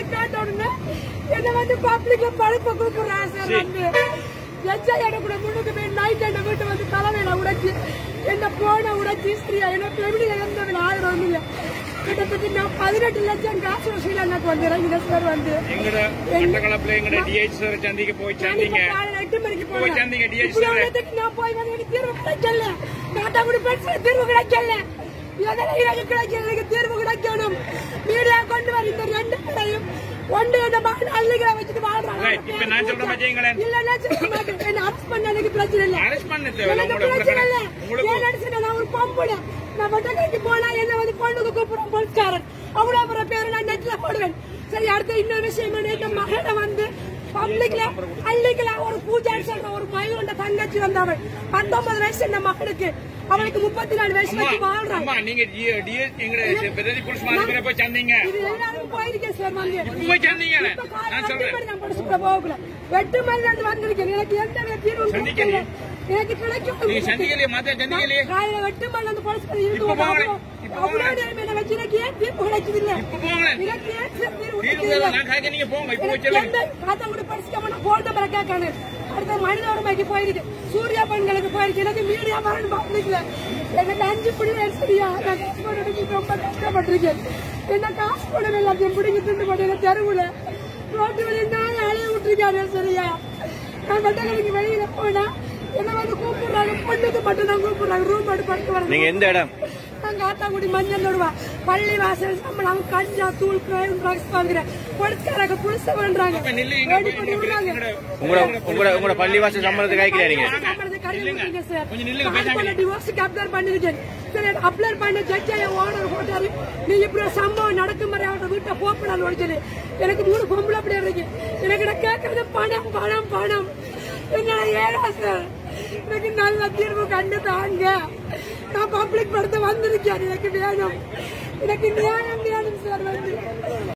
கேட்ட உடனே என்ன வந்து பப்ளிக்ல பழுப்ப கூப்பிடுறான் சார் வந்து எச்சா எனக்கு கூட முன்னுக்கு போய் நைட் என்ன வீட்டு வந்து தலைமையில உடைச்சு என்ன போன உடைச்சு ஸ்திரியா எனக்கு எப்படி இழந்தவன் ஆயிரம் இல்லை கிட்டத்தட்ட நான் பதினெட்டு லட்சம் காசு வசூல் எனக்கு வந்து இறங்கின சார் வந்து எங்கட மட்டக்களப்புல எங்கட டிஹெச் சார் சந்திக்க போய் சந்திங்க காலையில எட்டு மணிக்கு போய் போனேன். சந்திங்க டிஹெச் இப்படி சார் உள்ளதுக்கு நான் போய் வந்து எனக்கு தீர்வு கிடைக்கல காட்டாக்குடி பிரச்சனை தீர்வு கிடைக்கல இதெல்லாம் எனக்கு கிடைக்கல எனக்கு தீர்வு கிடைக்கணும் மீடியா கொண்டு வர இந்த ரெண்டு கடையும் ஒன்று என்ன மகன் அள்ளிகளை வச்சுட்டு வாழ்றாங்க Right. இப்ப நான் சொல்ற மாதிரி செய்யுங்களேன். இல்ல நான் சொல்ல மாட்டேன் என்ன அரெஸ்ட் பண்ண எனக்கு பிரச்சனை இல்ல அரெஸ்ட் பண்ண தேவையில்ல எனக்கு உங்களை பிரச்சனை இல்ல உங்களுக்கு ஏன் நினைச்சுட்டு நான் ஒரு பொம்புல நான் வட்டக்கரைக்கு போனா என்ன வந்து பொண்ணுக்கு கூப்பிடுறோம் போலீஸ்காரன் அவ்வளவு அப்புறம் பேரு நான் நெட்ல போடுவேன் சரி அடுத்த இன்னொரு விஷயம் என்ன, இந்த மகனை வந்து பப்ளிக்ல அள்ளிக்கல ஒரு பூஜாரி சொல்ற ஒரு மயிலோட தங்கச்சி வந்தவள் பத்தொன்பது வயசு இந்த மகனுக்கு அவனுக்கு முப்பத்தி நாலு வயசு அம்மா வச்சு வாழ்றான் அம்மா நீங்க டிஹெச் எங்கட பிரதி புலிஸ் மாதிரி போய் சந்திங்க இது எல்லாரும் போயிருக்கேன் சார் வந்து போய் சந்திங்க இப்ப நான் காலையில சொல்றேன் வெட்டு மணி நான் படிச்சுட்டு போகல. வெட்டு மணி நான் வந்திருக்கேன். எனக்கு எந்த வித தீர்வும் சந்திக்கலையே. கிடைக்கல. எனக்கு கிடைக்கும். நீங்க சந்திக்கலையே மாத்த சந்திக்கலையே காலையில வெட்டு மணி வந்து படிச்சுட்டு இருந்து இப்ப ஒரு போங்களே. அவ்வளவு- இப்ப அவ்வளவு போங்களே. நேரம் என்னை வச்சு எனக்கு ஏன் தீர்ப்பு கிடைச்சதில்லை? இப்ப போங்களேன் எனக்கு ஏன் சார் தீர்வு தீர்வு கிடைச்சதில்லை? நான் காய்க்க நீங்க போங்க இப்ப போய் எனக்கு சொல்லுங்க எந்த காத்தாங்குடி படிச்சுட்டு நான் போன் நம்பரை கேட்கணும். அடுத்த மனித உரிமைக்கு போயிருக்கு சூர்யா பெண்களுக்கு போயிருக்கு எனக்கு மீடியா வரணும் பப்ளிக்ல எனக்கு அஞ்சு பிள்ளை சரியா நான் காசு போட்டு ரொம்ப கஷ்டப்பட்டிருக்கேன் என்ன காசு போட எல்லாத்தையும் பிடிங்கி திண்டு போட்டு தெருவுல ரோட்டு வழி நான் அலைய விட்டுருக்காரு சரியா நான் வட்டங்களுக்கு வெளியில போனா என்ன வந்து கூப்பிடுறாங்க பொண்ணுக்கு மட்டும் தான் கூப்பிடுறாங்க ரூம் எடுத்து படிக்க வரணும் நீங்க எந்த இடம் நாங்க ஆத்தாங்குடி மஞ்சள் நடுவா பள்ளி வாசல் சம்பளம் கஞ்சா தூள் கிரைம் ட்ரக்ஸ் வாங்குற பொலிஸ்காரங்க புதுச பண்றாங்க இப்ப நில்லுங்க ரெடி பண்ணி விடுறாங்க உங்களோட உங்களோட உங்களோட பள்ளிவாசல் சம்பளத்துக்கு காய்க்கல நீங்க சம்பளத்தை கட்டி விட்டுருங்க சார். கொஞ்சம் நில்லுங்க, கால் பண்ண divorce-க்கு apply பண்ணிருக்கேன். சரி, apply பண்ண judge ஐயா order போட்டாரு. நீ இப்படி ஒரு சம்பவம் நடக்கும் வரை அவரோட வீட்டை போகக்கூடாதுன்னு சொல்லி. எனக்கு மூணு பொம்பளை பிள்ளை இருக்கு எனக்கு நான் கேட்கறது பணம் பணம் பணம் என்னால ஏழா சார் எனக்கு நல்ல தீர்வு கண்டு தாங்க நான் பப்ளிக் படத்தை வந்திருக்கேன் எனக்கு வேணும் எனக்கு நியாயம் வேணும் சார் வந்து